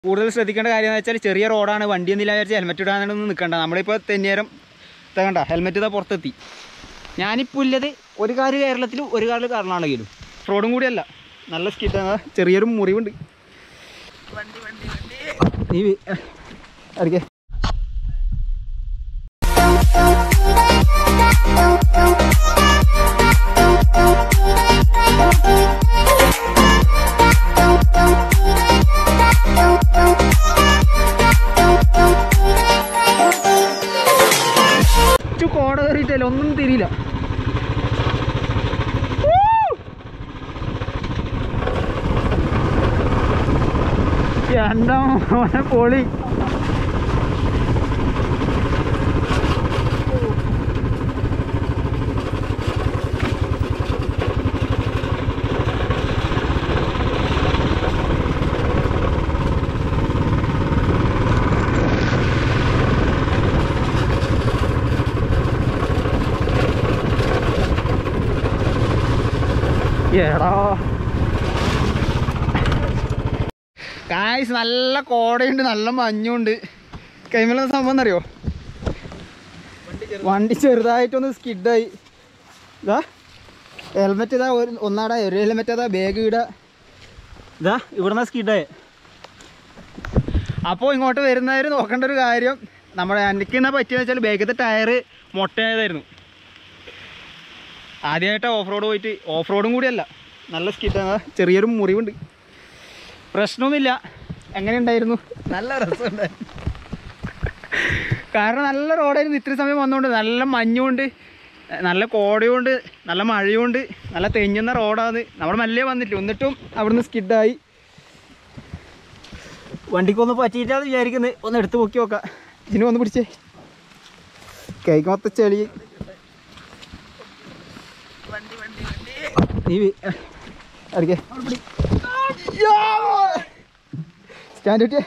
കൂടുതൽ ശ്രദ്ധിക്കേണ്ട കാര്യം എന്ന് വെച്ചാൽ ചെറിയ റോഡാണ് വണ്ടി ഒന്നും വിചാരിച്ച് ഹെൽമെറ്റ് ഇടാനൊന്നും നിൽക്കണ്ട നമ്മളിപ്പോൾ തെന്നേരം തകണ്ട ഹെൽമെറ്റ് ഇതാ പുറത്തെത്തി ഞാനിപ്പോൾ ഇല്ലത് ഒരു കാല് കേരളത്തിലും ഒരു കാല് കർണാടകയിലും റോഡും കൂടിയല്ല നല്ല സ്കിറ്റാണ് ചെറിയൊരു മുറിവുണ്ട് നീ വി- ഇറങ്ങിയേ ചു കോട കയറിയിട്ടല്ല ഒന്നും തിരിയില്ല എന്താ മോനെ പൊളി എടാ കായ്സ് നല്ല കോടയുണ്ട് നല്ല മഞ്ഞുണ്ട് കൈമല സംഭവം എന്നറിയോ വണ്ടി ചെറുതായിട്ടൊന്ന് സ്കിഡായി ഇതാ ഹെൽമെറ്റ് ഇതാ ഒരു ഒന്നാടാ ഒരു ഹെൽമെറ്റ് അതാ ബാഗ് ഇടാ ഇതാ ഇവിടുന്ന് സ്കിഡായി അപ്പോൾ ഇങ്ങോട്ട് വരുന്നവർ നോക്കേണ്ട ഒരു കാര്യം നമ്മുടെ എനിക്ക് എന്നാ പറ്റിയെന്ന് വെച്ചാൽ ബാഗത്തെ ടയറ് മൊട്ടയായതായിരുന്നു ആദ്യമായിട്ട് ഓഫ് റോഡ് പോയിട്ട് ഓഫ് റോഡും കൂടിയല്ല നല്ല സ്കിഡാണ് ചെറിയൊരു മുറിവുണ്ട് പ്രശ്നമൊന്നുമില്ല എങ്ങനെയുണ്ടായിരുന്നു നല്ല രസമുണ്ടായിരുന്നു കാരണം നല്ല റോഡായിരുന്നു ഇത്ര സമയം വന്നുകൊണ്ട് നല്ല മഞ്ഞുകൊണ്ട് നല്ല കോടയുണ്ട് നല്ല മഴയുണ്ട് നല്ല തെഞ്ഞുന്ന റോഡാണ് നമ്മൾ മല്ലേ വന്നിട്ട് എന്നിട്ടും അവിടുന്ന് സ്കിഡായി വണ്ടിക്കൊന്ന് പറ്റിയിട്ടാന്ന് വിചാരിക്കുന്നത് ഒന്ന് എടുത്ത് പൊക്കി നോക്കാം ഇതിന് ഒന്ന് പിടിച്ചേ കൈക്ക് മൊത്തം ചെളി നീ വി- ഇറങ്ങിയേ സ്റ്റാൻഡ് കിട്ടിയേ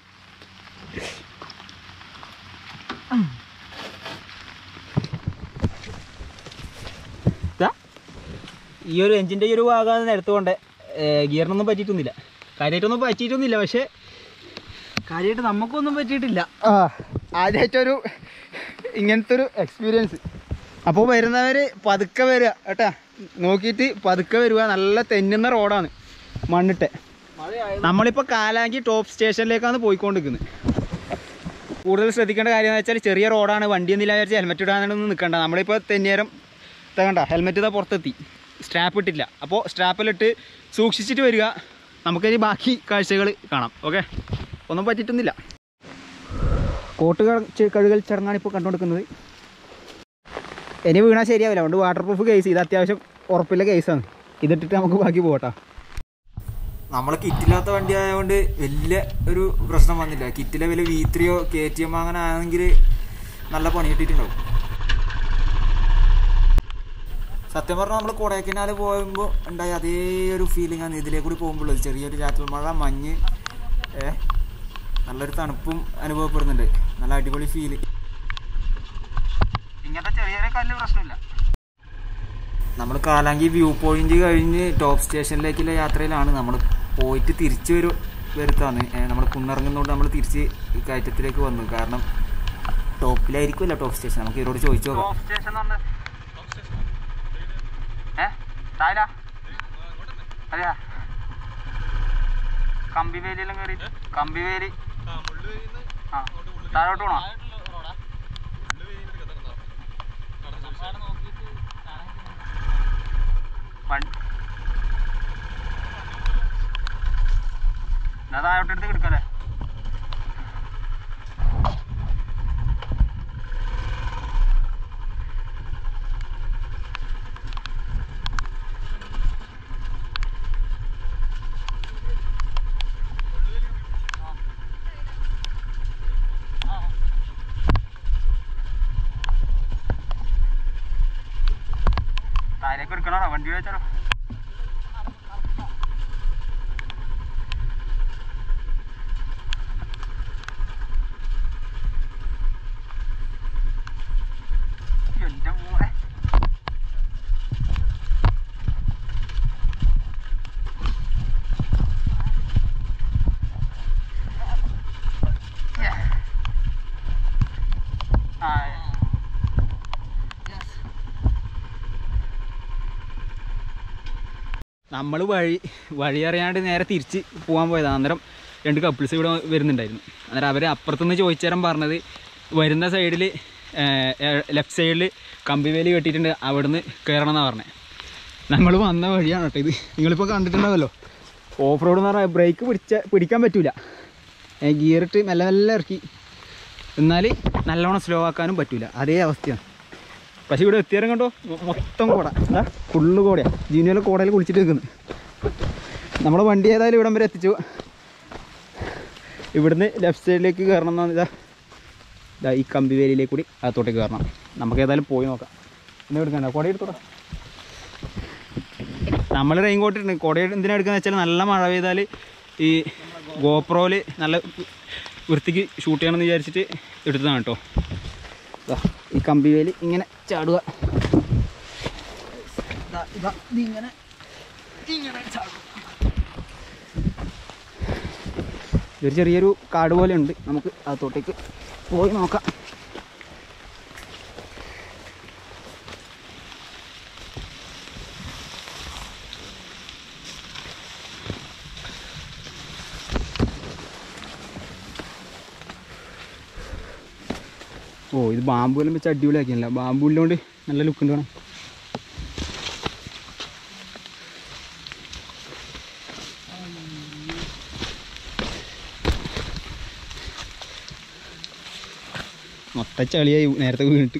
ദാ, ഈ ഒരു എഞ്ചിൻ്റെ ഈ ഒരു ഭാഗമാണ് നിരത്തുകൊണ്ട് ഗിയറിനൊന്നും പറ്റിയിട്ടൊന്നുമില്ല കാര്യമായിട്ടൊന്നും പറ്റിയിട്ടൊന്നുമില്ല പക്ഷേ കാര്യമായിട്ട് നമുക്കൊന്നും പറ്റിയിട്ടില്ല ആ ആദ്യമായിട്ടൊരു ഇങ്ങനത്തെ ഒരു എക്സ്പീരിയൻസ് അപ്പോൾ വരുന്നവർ പതുക്കെ വരിക കേട്ടാ നോക്കിയിട്ട് പതുക്കെ വരിക നല്ല തെന്നുന്ന റോഡാണ് മണ്ണിട്ട് നമ്മളിപ്പോൾ കാലാങ്കി ടോപ്പ് സ്റ്റേഷനിലേക്കാണ് പോയിക്കൊണ്ടിരിക്കുന്നത് കൂടുതൽ ശ്രദ്ധിക്കേണ്ട കാര്യം എന്ന് വെച്ചാൽ ചെറിയ റോഡാണ് വണ്ടി ഒന്നും വിചാരിച്ച് ഹെൽമെറ്റ് ഇടാനൊന്നും നിൽക്കണ്ട നമ്മളിപ്പോൾ തെന്നേരം തകണ്ട ഹെൽമെറ്റ് ഇതാ പുറത്തെത്തി സ്ട്രാപ്പ് ഇട്ടില്ല അപ്പോൾ സ്ട്രാപ്പിലിട്ട് സൂക്ഷിച്ചിട്ട് വരിക നമുക്കിനി ബാക്കി കാഴ്ചകൾ കാണാം ഓക്കെ ഒന്നും പറ്റിയിട്ടൊന്നുമില്ല കോട്ട് ക- കഴുകൽ ചടങ്ങാണ് ഇപ്പോൾ കണ്ടുകൊടുക്കുന്നത് ഇനി വീണാൽ ശരിയാവില്ല അതുകൊണ്ട് വാട്ടർ പ്രൂഫ് കേസ് ഇത് അത്യാവശ്യം ഉറപ്പില്ല കേസാണ് ഇതിട്ടിട്ട് നമുക്ക് ബാക്കി പോകട്ടോ നമ്മളെ കിറ്റില്ലാത്ത വണ്ടി ആയതുകൊണ്ട് വലിയ ഒരു പ്രശ്നം വന്നില്ല കിറ്റിലെ വലിയ വി ത്രീയോ കെ ടി എം അങ്ങനെ ആണെങ്കിൽ നല്ല പണി കിട്ടിയിട്ടുണ്ടാവും സത്യം പറഞ്ഞാൽ നമ്മൾ കൊടൈക്കനാൽ പോകുമ്പോൾ ഉണ്ടായ അതേ ഒരു ഫീലിംഗ് ആണ് ഇതിലേ കൂടി പോകുമ്പോൾ ചെറിയൊരു ചാറ്റൽ മഴ മഞ്ഞ് ഏ നല്ലൊരു തണുപ്പും അനുഭവപ്പെടുന്നുണ്ട് നല്ല അടിപൊളി ഫീല് ഇങ്ങനത്തെ ചെറിയ ചെറിയ കല്ല് പ്രശ്നമില്ല നമ്മൾ കാലാങ്കി വ്യൂ പോയിന്റ് കഴിഞ്ഞ് ടോപ്പ് സ്റ്റേഷനിലേക്കുള്ള യാത്രയിലാണ് നമ്മൾ പോയിട്ട് തിരിച്ചു വരു വരുത്താണ് നമ്മൾ കുന്നിറങ്ങുന്നതുകൊണ്ട് നമ്മൾ തിരിച്ച് ഈ കയറ്റത്തിലേക്ക് വന്നു കാരണം ടോപ്പിലായിരിക്കുമല്ലോ ടോപ്പ് സ്റ്റേഷൻ നമുക്ക് ഇവരോട് ചോദിച്ചു നോക്കാം ടോപ്പ് സ്റ്റേഷൻ എന്ന് പറഞ്ഞത് ഏ താഴെ അതെയാ കമ്പിവേലിയെല്ലാം കയറി കമ്പിവേലി ആ താഴോട്ട് പോണോ വണ്ടി എന്നാ താഴോട്ട് എടുത്ത് കിടക്കല്ലേ താഴേക്ക് എടുക്കണോ വണ്ടി വെച്ചാലോ എന്റെ മോനെ നമ്മൾ വഴി വഴി അറിയാണ്ട് നേരെ തിരിച്ച് പോകാൻ പോയതാണ് അന്നേരം രണ്ട് കപ്പിൾസ് ഇവിടെ വരുന്നുണ്ടായിരുന്നു അന്നേരം അവർ അപ്പുറത്തുനിന്ന് ചോദിച്ചേരം പറഞ്ഞത് വരുന്ന സൈഡിൽ ലെഫ്റ്റ് സൈഡിൽ കമ്പിവേലി കെട്ടിയിട്ടുണ്ട് അവിടുന്ന് കയറണം എന്നാണ് പറഞ്ഞത് നമ്മൾ വന്ന വഴിയാണ് കേട്ടോ ഇത് നിങ്ങളിപ്പോൾ കണ്ടിട്ടുണ്ടാവല്ലോ ഓഫ് റോഡ് എന്ന് പറഞ്ഞാൽ ബ്രേക്ക് പിടിച്ച പിടിക്കാൻ പറ്റൂല ഗിയറിട്ട് മെല്ലെ മെല്ലെ ഇറക്കി എന്നാൽ നല്ലോണം സ്ലോ ആക്കാനും പറ്റൂല അതേ അവസ്ഥയാണ് പക്ഷെ ഇവിടെ എത്തിയാലും കണ്ടോ മൊ- മൊത്തം കോട എന്താ ഫുള്ള് കോടയാണ് ജീനിയുടെ കോടയിൽ കുളിച്ചിട്ട് നിൽക്കുന്നു നമ്മളെ വണ്ടി ഏതായാലും ഇവിടം വരെ എത്തിച്ചു ഇവിടുന്ന് ലെഫ്റ്റ് സൈഡിലേക്ക് കയറണം എന്നാണ് ഇതാ ഇതാ ഈ കമ്പി വേലിയിലേക്ക് കൂടി അകത്തോട്ടേക്ക് കയറണം നമുക്ക് ഏതായാലും പോയി നോക്കാം ഇന്ന് എടുക്കണ്ട കുട എടുത്തോടാ നമ്മൾ റെയിൻ കോട്ട് ഇട്ടുണ്ട് കുട എന്തിനാ എടുക്കുന്നത് വെച്ചാൽ നല്ല മഴ പെയ്താൽ ഈ ഗോപ്രോയിൽ നല്ല വൃത്തിക്ക് ഷൂട്ട് ചെയ്യണമെന്ന് വിചാരിച്ചിട്ട് എടുത്തതാണ് കേട്ടോ ദാ ഈ കമ്പി വേലി ഇങ്ങനെ ചാടുക ദാ ഇതാ ഇതിങ്ങനെ ഇങ്ങനെ ചാടുക ഇതൊരു ചെറിയൊരു കാട് പോലെ ഉണ്ട് നമുക്ക് അകത്തോട്ടേക്ക് പോയി നോക്കാം ഓ ഇത് ബാമ്പു എല്ലാം വെച്ച് അടിപൊളിയാക്കിയല്ല ബാമ്പു ഉള്ളതുകൊണ്ട് നല്ല ലുക്ക് ഉണ്ട് കാണാൻ മൊത്ത ചളിയായി നേരത്തെ വീണിട്ട്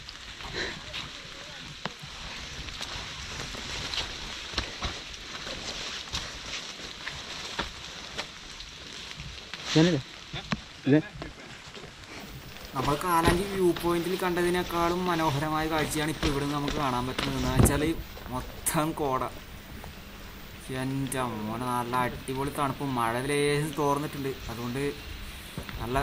ഇതല്ലേ ഇത് നമ്മൾ കാലാഞ്ചി വ്യൂ പോയിന്റിൽ കണ്ടതിനേക്കാളും മനോഹരമായ കാഴ്ചയാണ് ഇപ്പോൾ ഇവിടെ നമുക്ക് കാണാൻ പറ്റുന്നത് എന്ന് വെച്ചാൽ മൊത്തം കോട എൻ്റെ മോനെ നല്ല അടിപൊളി തണുപ്പും മഴ ലേശം തോർന്നിട്ടുണ്ട് അതുകൊണ്ട് നല്ല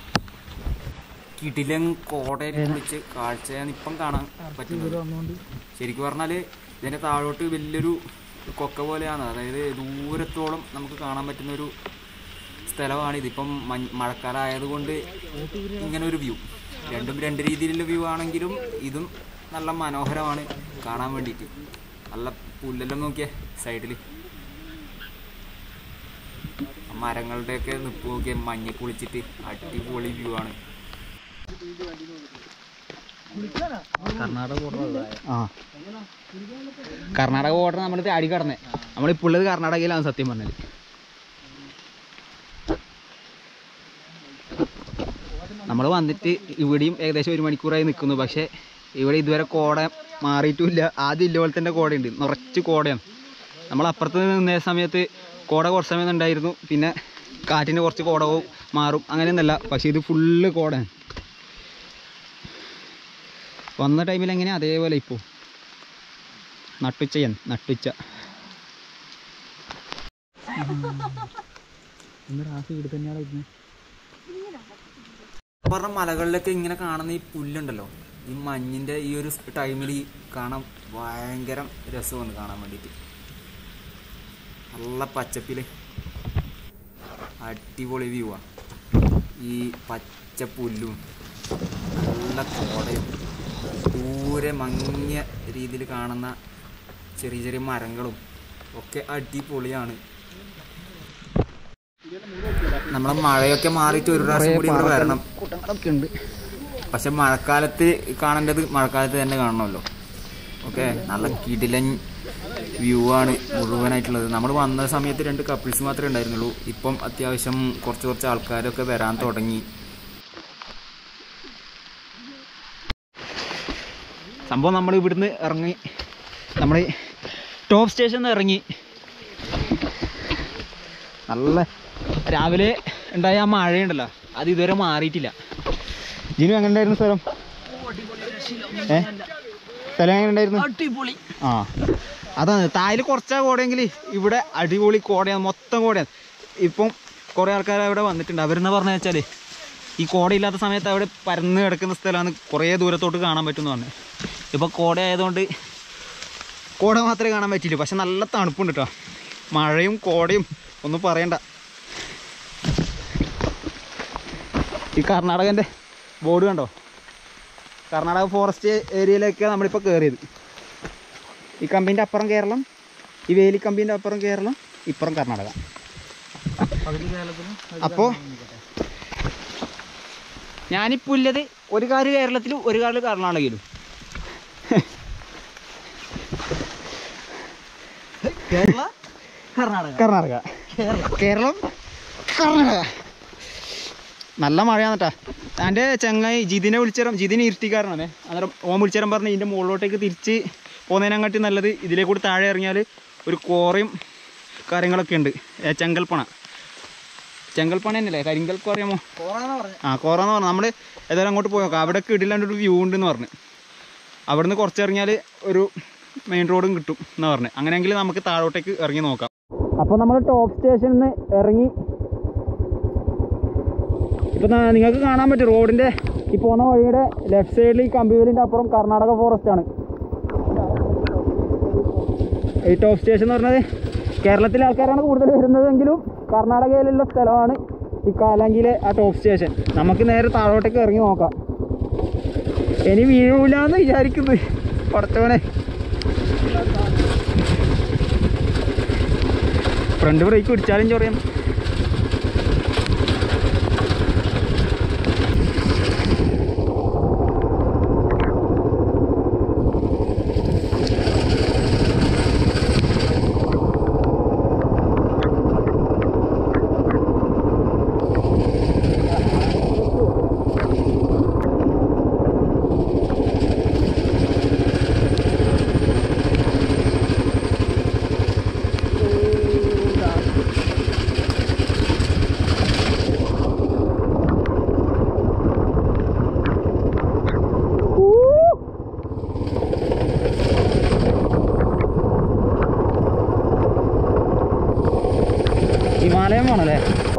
കിടിലൻ കോടയിൽ കുളിച്ച് കാഴ്ചയാണ് ഇപ്പം കാണാൻ പറ്റുന്നത് ശരിക്കും പറഞ്ഞാൽ ഇതിൻ്റെ താഴോട്ട് വലിയൊരു കൊക്ക പോലെയാണ് അതായത് ദൂരത്തോളം നമുക്ക് കാണാൻ പറ്റുന്ന ഒരു സ്ഥലമാണ് ഇതിപ്പം മഞ്ഞ് മഴക്കാലം ആയതുകൊണ്ട് ഇങ്ങനെ ഒരു വ്യൂ രണ്ടും രണ്ട് രീതിയിലുള്ള വ്യൂ ആണെങ്കിലും ഇതും നല്ല മനോഹരമാണ് കാണാൻ വേണ്ടിയിട്ട് നല്ല പുല്ലെല്ലാം നോക്കിയേ സൈഡിൽ മരങ്ങളുടെയൊക്കെ നിപ്പ് നോക്കിയ മഞ്ഞ കുളിച്ചിട്ട് അടിപൊളി വ്യൂ ആണ് കർണാടക ബോർഡർ ആ കർണാടക ബോർഡർ നമ്മൾ ചാടി കടന്നേ നമ്മളിപ്പോൾ ഉള്ളത് കർണാടകയിലാണ് സത്യം പറഞ്ഞത് നമ്മൾ വന്നിട്ട് ഇവിടെയും ഏകദേശം ഒരു മണിക്കൂറായി നിൽക്കുന്നു പക്ഷേ ഇവിടെ ഇതുവരെ കോട മാറിയിട്ടുമില്ല ആദ്യം ഇല്ല പോലെ തന്നെ കോടയുണ്ട് നിറച്ച് കോടയാണ് നമ്മൾ അപ്പുറത്ത് നിന്ന സമയത്ത് കോട കുറച്ച് സമയം ഉണ്ടായിരുന്നു പിന്നെ കാറ്റിന് കുറച്ച് കോട പോവും മാറും അങ്ങനെയൊന്നല്ല പക്ഷേ ഇത് ഫുള്ള് കോടയാണ് വന്ന ടൈമിൽ എങ്ങനെയാ അതേപോലെ ഇപ്പോൾ നട്ടുച്ചയാണ് നട്ടുച്ച വീട് തന്നെയാണ് ഇരുന്നത് പറഞ്ഞ മലകളിലൊക്കെ ഇങ്ങനെ കാണുന്ന ഈ പുല്ലുണ്ടല്ലോ ഈ മഞ്ഞിന്റെ ഈ ഒരു ടൈമിൽ കാണാൻ ഭയങ്കര രസമാണ് കാണാൻ വേണ്ടിയിട്ട് നല്ല പച്ചപ്പില് അടിപൊളി വ്യൂ ആണ് ഈ പച്ച പുല്ലും നല്ല കോടയും ദൂരെ മങ്ങിയ രീതിയിൽ കാണുന്ന ചെറിയ ചെറിയ മരങ്ങളും ഒക്കെ അടിപൊളിയാണ് നമ്മളെ മഴയൊക്കെ മാറിയിട്ട് ഒരു പ്രാവശ്യം കൂടി ഇവിടെ വരണം കൂട്ടങ്ങളൊക്കെ ഉണ്ട് പക്ഷെ മഴക്കാലത്ത് കാണേണ്ടത് മഴക്കാലത്ത് തന്നെ കാണണമല്ലോ ഓക്കെ നല്ല കിടിലൻ വ്യൂ ആണ് മുഴുവനായിട്ടുള്ളത് നമ്മൾ വന്ന സമയത്ത് രണ്ട് കപ്പിൾസ് മാത്രമേ ഉണ്ടായിരുന്നുള്ളൂ ഇപ്പം അത്യാവശ്യം കുറച്ച് കുറച്ച് ആൾക്കാരൊക്കെ വരാൻ തുടങ്ങി സംഭവം നമ്മൾ ഇവിടുന്ന് ഇറങ്ങി നമ്മൾ ടോപ്പ് സ്റ്റേഷനിൽ നിന്ന് ഇറങ്ങി നല്ല രാവിലെ ഉണ്ടായ ആ മഴയുണ്ടല്ലോ അത് ഇതുവരെ മാറിയിട്ടില്ല ജിനു എങ്ങനെ ഉണ്ടായിരുന്നു സ്ഥലം ഏ സ്ഥലം എങ്ങനെ ഉണ്ടായിരുന്നു അടിപൊളി ആ അതാണ് തായിൽ കുറച്ചാ കോടയെങ്കിൽ ഇവിടെ അടിപൊളി കോടയാണ് മൊത്തം കോടയാണ് ഇപ്പം കുറേ ആൾക്കാർ അവിടെ വന്നിട്ടുണ്ട് അവരെന്ന് പറഞ്ഞു വെച്ചാൽ ഈ കോടയില്ലാത്ത സമയത്ത് അവിടെ പരന്ന് കിടക്കുന്ന സ്ഥലമാണ് കുറേ ദൂരത്തോട്ട് കാണാൻ പറ്റുമെന്ന് പറഞ്ഞു ഇപ്പോൾ കോട ആയതുകൊണ്ട് കോട മാത്രമേ കാണാൻ പറ്റില്ല പക്ഷെ നല്ല തണുപ്പുണ്ട് കേട്ടോ മഴയും കോടയും ഒന്നും പറയണ്ട ഈ കർണാടകൻ്റെ ബോർഡ് കണ്ടോ കർണാടക ഫോറസ്റ്റ് ഏരിയയിലേക്ക് നമ്മളിപ്പോൾ കയറിയത് ഈ കമ്പിൻ്റെ അപ്പുറം കേരളം ഈ വേലിക്കമ്പീൻ്റെ അപ്പുറം കേരളം ഇപ്പുറം കർണാടക പകുതി കേരളത്തിലും അപ്പോൾ ഞാനിപ്പോൾ ഉള്ളത് ഒരു കാല് കേരളത്തിലും ഒരു കാല് കർണാടകയിലും കേരള കർണാടക കർണാടക കേരളം കർണാടക നല്ല മഴയാണ് കേട്ടാ എൻ്റെ ചങ്ങായി ജിതിനെ വിളിച്ചേരം ജിതിന് ഇരുട്ടിക്കാരനാണ് അന്നേരം ഓൻ വിളിച്ചേരം പറഞ്ഞ് ഇതിൻ്റെ മുകളിലോട്ടേക്ക് തിരിച്ച് പോകുന്നതിനെക്കാട്ടി നല്ലത് ഇതിലേ കൂടി താഴെ ഇറങ്ങിയാൽ ഒരു കോറയും കാര്യങ്ങളൊക്കെ ഉണ്ട് ഏ, ചെങ്കൽപ്പണ ചെങ്കൽപ്പണ തന്നെയല്ലേ കരിങ്കൽപ്പ് അറിയാമോ കോറാന്ന് പറഞ്ഞു ആ കോറ എന്ന് പറഞ്ഞാൽ നമ്മൾ ഏതായാലും അങ്ങോട്ട് പോയി നോക്കാം അവിടെ കിടിലാണ്ട് ഒരു വ്യൂ ഉണ്ടെന്ന് പറഞ്ഞു അവിടുന്ന് കുറച്ചിറങ്ങിയാൽ ഒരു മെയിൻ റോഡും കിട്ടും എന്ന് പറഞ്ഞു അങ്ങനെയെങ്കിൽ നമുക്ക് താഴോട്ടേക്ക് ഇറങ്ങി നോക്കാം അപ്പോൾ നമ്മൾ ടോപ്പ് സ്റ്റേഷനിൽ നിന്ന് ഇറങ്ങി ഇപ്പം നിങ്ങൾക്ക് കാണാൻ പറ്റും റോഡിൻ്റെ ഈ പോകുന്ന വഴിയുടെ ലെഫ്റ്റ് സൈഡിൽ ഈ കമ്പിവേലിൻ്റെ അപ്പുറം കർണാടക ഫോറസ്റ്റ് ആണ് ഈ ടോപ്പ് സ്റ്റേഷൻ എന്ന് പറഞ്ഞത് കേരളത്തിലെ ആൾക്കാരാണ് കൂടുതൽ വരുന്നതെങ്കിലും കർണാടകയിലുള്ള സ്ഥലമാണ് ഈ കാലാങ്കിയിലെ ആ ടോപ്പ് സ്റ്റേഷൻ നമുക്ക് നേരെ താഴോട്ടേക്ക് ഇറങ്ങി നോക്കാം ഇനി വീഴൂലെന്ന് വിചാരിക്കുന്നു പടച്ചവനെ ഫ്രണ്ട് ബ്രേക്ക് പിടിച്ചാലും ചൊറിയാം ഹിമാലയം പോണല്ലേ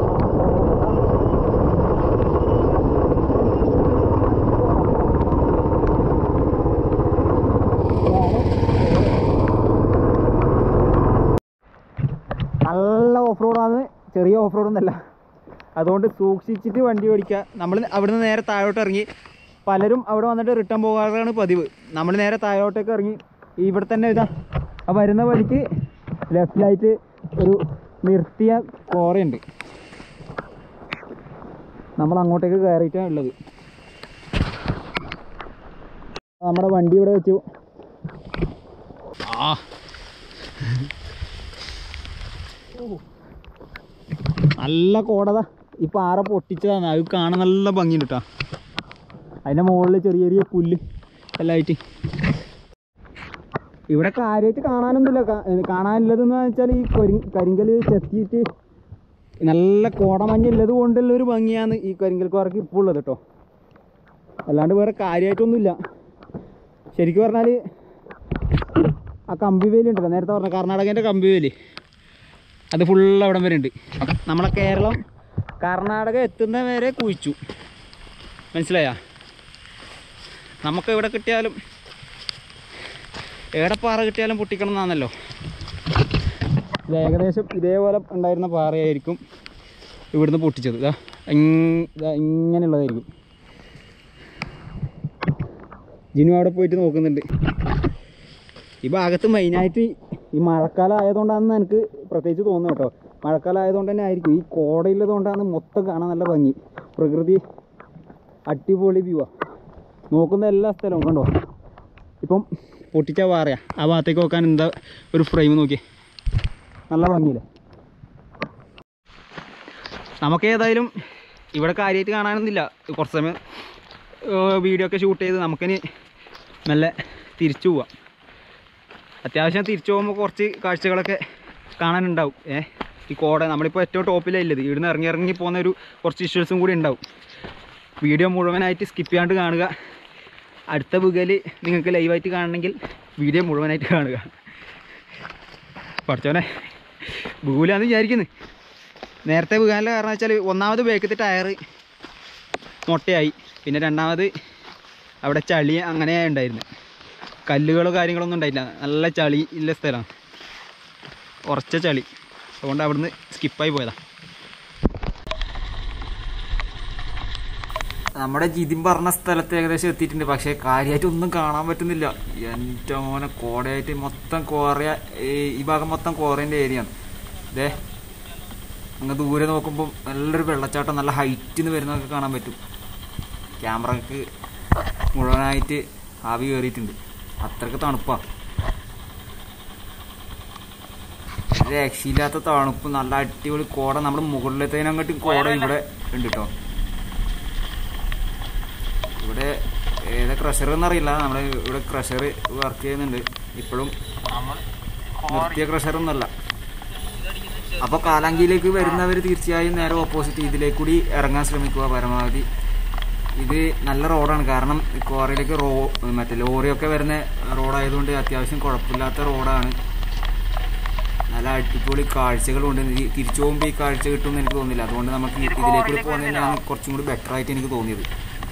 നല്ല ഓഫ് റോഡാണ് ചെറിയ ഓഫ് റോഡൊന്നല്ല അതുകൊണ്ട് സൂക്ഷിച്ചിട്ട് വണ്ടി ഓടിക്കുക നമ്മൾ അവിടുന്ന് നേരെ താഴോട്ട് ഇറങ്ങി പലരും അവിടെ വന്നിട്ട് റിട്ടേൺ പോകാറാണ് പതിവ് നമ്മൾ നേരെ താഴോട്ടേക്ക് ഇറങ്ങി ഇവിടെ തന്നെ ഇതാ ആ വരുന്ന വഴിക്ക് ലെഫ്റ്റിലായിട്ട് ഒരു നിർത്തിയ കോറയുണ്ട് നമ്മൾ അങ്ങോട്ടേക്ക് കയറിയിട്ടാണ് ഉള്ളത് നമ്മുടെ വണ്ടി ഇവിടെ വെച്ചു ആ നല്ല കോടതാ ഈ പാറ പൊട്ടിച്ചതാണ് അത് കാണാൻ നല്ല ഭംഗിയുണ്ട് കേട്ടോ അതിൻ്റെ മുകളിൽ ചെറിയ ചെറിയ പുല്ല് എല്ലാം ആയിട്ട് ഇവിടെ കാര്യമായിട്ട് കാണാനൊന്നുമില്ല കാ- ഏ, കാണാനുള്ളതെന്ന് വെച്ചാൽ ഈ കൊരി കരിങ്കല് ചെത്തിയിട്ട് നല്ല കോടമഞ്ഞുള്ളത് കൊണ്ടുള്ള ഒരു ഭംഗിയാണ് ഈ കരിങ്കൽ കോറക്ക് ഇപ്പോൾ ഉള്ളത് കേട്ടോ അല്ലാണ്ട് വേറെ കാര്യമായിട്ടൊന്നുമില്ല ശരിക്കും പറഞ്ഞാൽ ആ കമ്പിവേലി ഉണ്ടല്ലോ നേരത്തെ പറഞ്ഞ കർണാടകേൻ്റെ കമ്പിവേലി അത് ഫുള്ള് അവിടം വരെ ഉണ്ട് നമ്മളെ കേരളം കർണാടക എത്തുന്ന വരെ കുഴിച്ചു മനസ്സിലായാ നമുക്ക് എവിടെ കിട്ടിയാലും എവിടെ പാറ കിട്ടിയാലും പൊട്ടിക്കണം എന്നാണല്ലോ ഇത് ഏകദേശം ഇതേപോലെ ഉണ്ടായിരുന്ന പാറയായിരിക്കും ഇവിടുന്ന് പൊട്ടിച്ചത് ഇതാ ഇങ്- ഇതാ ഇങ്ങനെയുള്ളതായിരിക്കും ജിനു അവിടെ പോയിട്ട് നോക്കുന്നുണ്ട് ഈ ഭാഗത്ത് മെയിനായിട്ട് ഈ മഴക്കാലം ആയതുകൊണ്ടാണെന്ന് എനിക്ക് പ്രത്യേകിച്ച് തോന്നുന്നു കേട്ടോ മഴക്കാലം ആയതുകൊണ്ട് തന്നെ ആയിരിക്കും ഈ കോടയുള്ളതുകൊണ്ടാണ് മൊത്തം കാണാൻ നല്ല ഭംഗി പ്രകൃതി അടിപൊളി വ്യൂവാ നോക്കുന്ന എല്ലാ സ്ഥലവും കണ്ടോ ഇപ്പം പൊട്ടിച്ച പാറയാ ആ ഭാഗത്തേക്ക് നോക്കാൻ എന്താ ഒരു ഫ്രെയിം നോക്കിയേ നല്ല ഭംഗിയില്ലേ നമുക്ക് ഏതായാലും ഇവിടെ കാര്യമായിട്ട് കാണാനൊന്നുമില്ല കുറച്ച് സമയം വീഡിയോ ഒക്കെ ഷൂട്ട് ചെയ്ത് നമുക്കിനി മെല്ലെ തിരിച്ചു പോവാം അത്യാവശ്യം തിരിച്ചു പോകുമ്പോൾ കുറച്ച് കാഴ്ചകളൊക്കെ കാണാനുണ്ടാവും ഏ ഈ കോട നമ്മളിപ്പോൾ ഏറ്റവും ടോപ്പിലാണ് ഉള്ളത് ഇവിടുന്ന് ഇറങ്ങി ഇറങ്ങി പോകുന്ന ഒരു കുറച്ച് വിഷ്വൽസും കൂടി ഉണ്ടാവും വീഡിയോ മുഴുവനായിട്ട് സ്കിപ്പ് ചെയ്യാണ്ട് കാണുക അടുത്ത ബുഗൽ നിങ്ങൾക്ക് ലൈവായിട്ട് കാണണമെങ്കിൽ വീഡിയോ മുഴുവനായിട്ട് കാണുക പഠിച്ചോനെ ബുഗൂലാന്ന് വിചാരിക്കുന്നു നേരത്തെ ബുഗാനിലെ കാരണം വെച്ചാൽ ഒന്നാമത് ബേക്കത്തെ ടയർ മൊട്ടയായി പിന്നെ രണ്ടാമത് അവിടെ ചളി അങ്ങനെ ഉണ്ടായിരുന്നു കല്ലുകളോ കാര്യങ്ങളൊന്നും ഉണ്ടായില്ല നല്ല ചളി ഉള്ള സ്ഥലമാണ് ഉറച്ച ചളി അതുകൊണ്ട് അവിടുന്ന് സ്കിപ്പായി പോയതാ നമ്മുടെ ജിതിൻ പറഞ്ഞ സ്ഥലത്ത് ഏകദേശം എത്തിയിട്ടുണ്ട് പക്ഷെ കാര്യമായിട്ട് ഒന്നും കാണാൻ പറ്റുന്നില്ല എൻ്റെ മോനെ കോടയായിട്ട് മൊത്തം കോറയ ഈ- ഈ ഭാഗം മൊത്തം കോറേൻ്റെ ഏരിയ ആണ് ഇതേ അങ്ങ് ദൂരെ നോക്കുമ്പോൾ നല്ലൊരു വെള്ളച്ചാട്ടം നല്ല ഹൈറ്റിൽ നിന്ന് വരുന്നതൊക്കെ കാണാൻ പറ്റും ക്യാമറക്ക് മുഴുവനായിട്ട് ആവി കയറിയിട്ടുണ്ട് അത്രക്ക് തണുപ്പാ ഒരു രക്ഷയില്ലാത്ത തണുപ്പ് നല്ല അടിപൊളി കോട നമ്മുടെ മുകളിലത്തേനങ്ങോട്ട് കോട ഇവിടെ ഉണ്ട് കേട്ടോ ഇവിടെ ഏതാ ക്രഷർ എന്നറിയില്ല നമ്മുടെ ഇവിടെ ക്രഷർ വർക്ക് ചെയ്യുന്നുണ്ട് ഇപ്പോഴും നിർത്തിയ ക്രഷർ ഒന്നല്ല അപ്പൊ കാലാങ്കിയിലേക്ക് വരുന്നവർ തീർച്ചയായും നേരെ ഓപ്പോസിറ്റ് ഇതിലേക്ക് കൂടി ഇറങ്ങാൻ ശ്രമിക്കുക പരമാവധി ഇത് നല്ല റോഡാണ് കാരണം കോറയിലേക്ക് റോ മറ്റേ ലോറിയൊക്കെ വരുന്ന റോഡായതുകൊണ്ട് അത്യാവശ്യം കുഴപ്പമില്ലാത്ത റോഡാണ് നല്ല അടിപൊളി കാഴ്ചകളുണ്ട് ഈ തിരിച്ചു പോകുമ്പോൾ ഈ കാഴ്ച കിട്ടുമെന്ന് എനിക്ക് തോന്നുന്നില്ല അതുകൊണ്ട് നമുക്ക് ഇതിലേക്ക് കൂടി പോകുന്നത് തന്നെയാണ് കുറച്ചും കൂടി ബെറ്റർ ആയിട്ട് എനിക്ക് തോന്നിയത്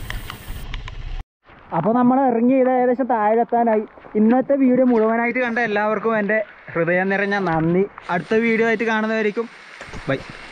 അപ്പോൾ നമ്മൾ ഇറങ്ങി ഇത് ഏകദേശം താഴെത്താനായി ഇന്നത്തെ വീഡിയോ മുഴുവനായിട്ട് കണ്ട എല്ലാവർക്കും എൻ്റെ ഹൃദയം നിറഞ്ഞ നന്ദി അടുത്ത വീഡിയോ ആയിട്ട് കാണുന്നതായിരിക്കും ബൈ